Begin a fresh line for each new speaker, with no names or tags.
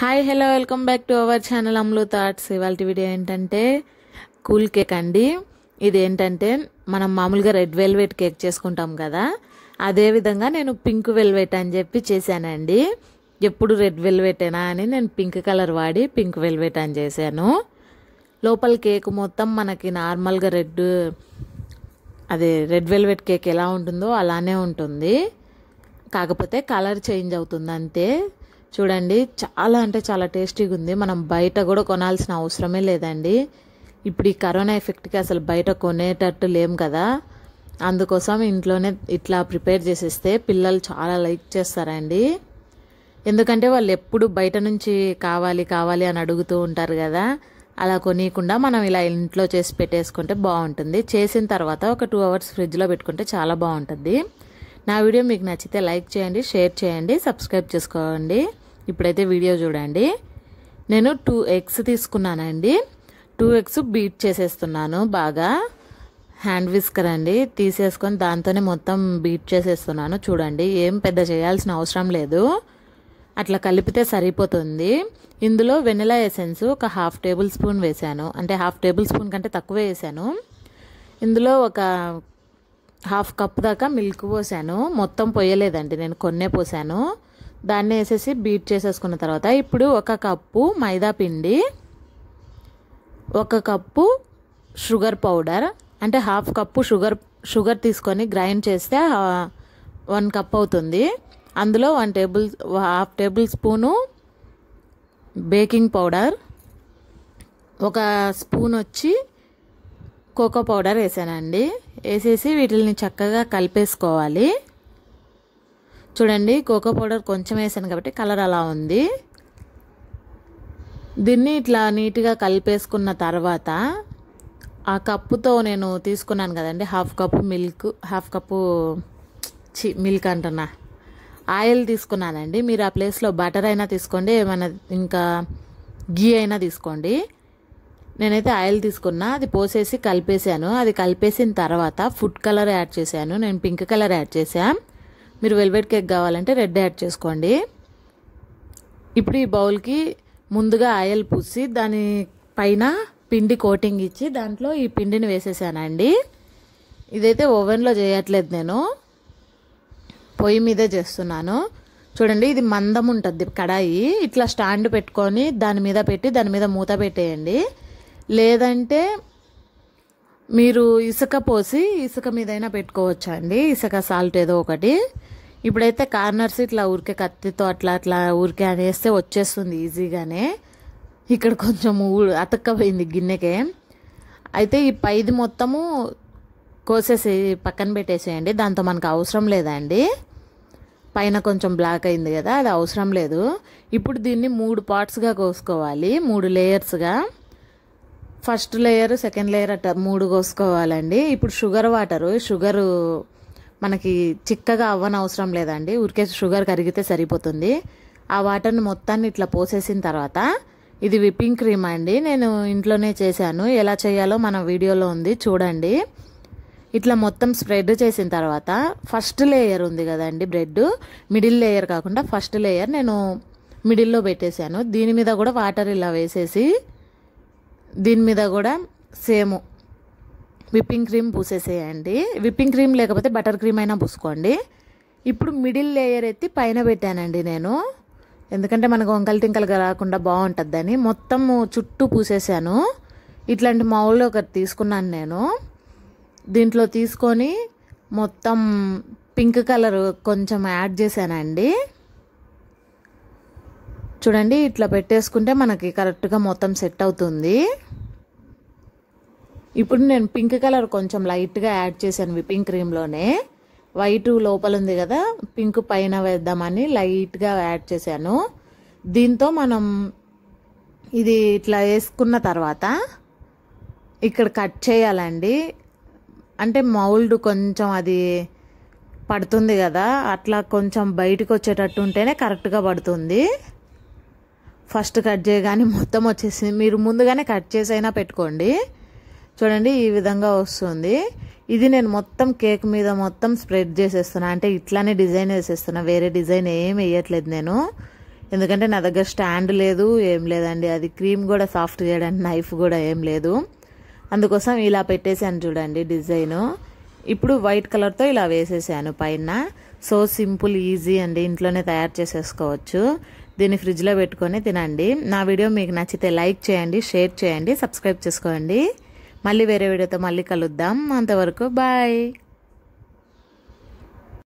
hi hello welcome back to our channel Amlu thoughts ఇవాళ video ఏంటంటే cool cake అండి ఇది ఏంటంటే మనం మామూలుగా రెడ్ వెల్వెట్ కేక్ చేసుకుంటాం కదా అదే విధంగా నేను పింక్ వెల్వెట్ అని చెప్పి చేశానండి ఎప్పుడు రెడ్ వెల్వెటేనా అని నేను పింక్ కలర్ వాడి పింక్ వెల్వెట్ అని చేశాను లోపల కేక్ మొత్తం మనకి నార్మల్గా రెడ్ అదే రెడ్ వెల్వెట్ కేక్ ఎలా ఉంటుందో అలానే ఉంటుంది కాకపోతే కలర్ చేంజ్ అవుతుంది అంతే చూడండి చాలా అంటే చాలా టేస్టీగా ఉంది మనం బయట కూడా కొనాల్సిన అవసరమే లేదండి ఇప్పుడు ఈ కరోనా ఎఫెక్ట్కి అసలు బయట కొనేటట్టు లేం కదా అందుకోసం ఇంట్లోనే ఇట్లా ప్రిపేర్ చేసేస్తే పిల్లలు చాలా లైక్ చేస్తారండి ఎందుకంటే వాళ్ళు ఎప్పుడు బయట నుంచి కావాలి కావాలి అని అడుగుతూ ఉంటారు కదా అలా కొనియకుండా మనం ఇలా ఇంట్లో చేసి పెట్టేసుకుంటే బాగుంటుంది చేసిన తర్వాత ఒక టూ అవర్స్ ఫ్రిడ్జ్లో పెట్టుకుంటే చాలా బాగుంటుంది నా వీడియో మీకు నచ్చితే లైక్ చేయండి షేర్ చేయండి సబ్స్క్రైబ్ చేసుకోండి ఇప్పుడైతే వీడియో చూడండి నేను టూ ఎగ్స్ తీసుకున్నానండి టూ ఎగ్స్ బీట్ చేసేస్తున్నాను బాగా హ్యాండ్ విస్కర్ అండి తీసేసుకొని దాంతోనే మొత్తం బీట్ చేసేస్తున్నాను చూడండి ఏం పెద్ద చేయాల్సిన అవసరం లేదు అట్లా కలిపితే సరిపోతుంది ఇందులో వెనిలా ఎసెన్స్ ఒక హాఫ్ టేబుల్ స్పూన్ వేసాను అంటే హాఫ్ టేబుల్ స్పూన్ కంటే తక్కువ వేసాను ఇందులో ఒక హాఫ్ కప్ దాకా మిల్క్ పోసాను మొత్తం పోయలేదండి నేను కొన్నే పోసాను దాన్ని వేసేసి బీట్ చేసేసుకున్న తర్వాత ఇప్పుడు ఒక కప్పు మైదా పిండి ఒక కప్పు షుగర్ పౌడర్ అంటే హాఫ్ కప్పు షుగర్ షుగర్ తీసుకొని గ్రైండ్ చేస్తే వన్ కప్ అవుతుంది అందులో one table half tablespoon baking powder ఒక స్పూన్ వచ్చి కోకో పౌడర్ వేసానండి వేసేసి వీటిని చక్కగా కలిపేసుకోవాలి చూడండి కోకో పౌడర్ కొంచెం వేసాను కాబట్టి కలర్ అలా ఉంది దీన్ని ఇట్లా నీట్గా కలిపేసుకున్న తర్వాత ఆ కప్పుతో నేను తీసుకున్నాను కదండి half cup milk half cup చి మిల్క్ అంటున్నా ఆయిల్ తీసుకున్నానండి మీరు ఆ ప్లేస్లో బటర్ అయినా తీసుకోండి ఏమైనా ఇంకా గీ అయినా తీసుకోండి నేనైతే ఆయిల్ తీసుకున్నా అది పోసేసి కలిపేసాను అది కలిపేసిన తర్వాత ఫుడ్ కలర్ యాడ్ చేశాను నేను పింక్ కలర్ యాడ్ చేసా మీరు వెల్వెట్ కేక్ కావాలంటే రెడ్ యాడ్ చేసుకోండి ఇప్పుడు ఈ బౌల్కి ముందుగా ఆయిల్ పూసి దాని పైన పిండి కోటింగ్ ఇచ్చి దాంట్లో ఈ పిండిని వేసేసానండి ఇదైతే ఓవెన్లో చేయట్లేదు నేను పొయ్యి మీదే చేస్తున్నాను చూడండి ఇది మందం ఉంటుంది కడాయి ఇట్లా స్టాండ్ పెట్టుకొని దాని మీద పెట్టి దాని మీద మూత పెట్టేయండి లేదంటే మీరు ఇసుక పోసి ఇసుక మీదైనా పెట్టుకోవచ్చు అండి ఇసుక సాల్ట్ ఏదో ఒకటి ఇప్పుడైతే కార్నర్స్ ఇట్లా ఊరికే కత్తితో అట్లా అట్లా ఊరికే అనేస్తే వచ్చేస్తుంది ఈజీగానే ఇక్కడ కొంచెం అతక్కపోయింది గిన్నెకే అయితే ఈ పైది మొత్తము కోసేసి పక్కన పెట్టేసేయండి దాంతో మనకు అవసరం లేదండి పైన కొంచెం బ్లాక్ అయింది కదా అది అవసరం లేదు ఇప్పుడు దీన్ని మూడు పార్ట్స్గా కోసుకోవాలి మూడు లేయర్స్గా ఫస్ట్ లేయర్ సెకండ్ లేయర్ అట్ట మూడు కోసుకోవాలండి ఇప్పుడు షుగర్ వాటరు షుగరు మనకి చిక్కగా అవ్వని అవసరం లేదండి ఊరికే షుగర్ కరిగితే సరిపోతుంది ఆ వాటర్ని మొత్తాన్ని ఇట్లా పోసేసిన తర్వాత ఇది విప్పింగ్ క్రీమ్ అండి నేను ఇంట్లోనే చేశాను ఎలా చేయాలో మన వీడియోలో ఉంది చూడండి ఇట్లా మొత్తం స్ప్రెడ్ చేసిన తర్వాత ఫస్ట్ లేయర్ ఉంది కదండి బ్రెడ్ మిడిల్ లేయర్ కాకుండా ఫస్ట్ లేయర్ నేను మిడిల్లో పెట్టేశాను దీని మీద కూడా వాటర్ ఇలా వేసేసి దీని మీద కూడా సేమ్ విప్పింగ్ క్రీమ్ పూసేసేయండి విప్పింగ్ క్రీమ్ లేకపోతే బటర్ క్రీమ్ అయినా పూసుకోండి ఇప్పుడు మిడిల్ లేయర్ ఎత్తి పైన పెట్టానండి నేను ఎందుకంటే మనకు వంకలు టింకలుగా రాకుండా బాగుంటుందని మొత్తం చుట్టూ పూసేసాను ఇట్లాంటి మౌల్లో ఒకటి తీసుకున్నాను నేను దీంట్లో తీసుకొని మొత్తం పింక్ కలర్ కొంచెం యాడ్ చేశానండి చూడండి ఇట్లా పెట్టేసుకుంటే మనకి కరెక్ట్గా మొత్తం సెట్ అవుతుంది ఇప్పుడు నేను పింక్ కలర్ కొంచెం లైట్గా యాడ్ చేశాను విప్పింగ్ క్రీమ్లోనే వైట్ లోపల ఉంది కదా పింక్ పైన వేద్దామని లైట్గా యాడ్ చేశాను దీంతో మనం ఇది ఇట్లా వేసుకున్న తర్వాత ఇక్కడ కట్ చేయాలండి అంటే మౌల్డ్ కొంచెం అది పడుతుంది కదా అట్లా కొంచెం బయటకు వచ్చేటట్టు ఉంటేనే కరెక్ట్గా పడుతుంది ఫస్ట్ కట్ చేయగానే మొత్తం వచ్చేసింది మీరు ముందుగానే కట్ చేసైనా పెట్టుకోండి చూడండి ఈ విధంగా వస్తుంది ఇది నేను మొత్తం కేక్ మీద మొత్తం స్ప్రెడ్ చేసేస్తున్నా అంటే ఇట్లానే డిజైన్ వేసేస్తున్నా వేరే డిజైన్ ఏం వేయట్లేదు నేను ఎందుకంటే నా దగ్గర స్టాండ్ లేదు ఏం లేదండి అది క్రీమ్ కూడా సాఫ్ట్ చేయడానికి నైఫ్ కూడా ఏం లేదు అందుకోసం ఇలా పెట్టేశాను చూడండి డిజైన్ ఇప్పుడు వైట్ కలర్తో ఇలా వేసేసాను పైన సో సింపుల్ ఈజీ అండి ఇంట్లోనే తయారు చేసేసుకోవచ్చు దీన్ని ఫ్రిడ్జ్లో పెట్టుకొని తినండి నా వీడియో మీకు నచ్చితే లైక్ చేయండి షేర్ చేయండి సబ్స్క్రైబ్ చేసుకోండి మళ్ళీ వేరే వీడియోతో మళ్ళీ కలుద్దాం అంతవరకు బాయ్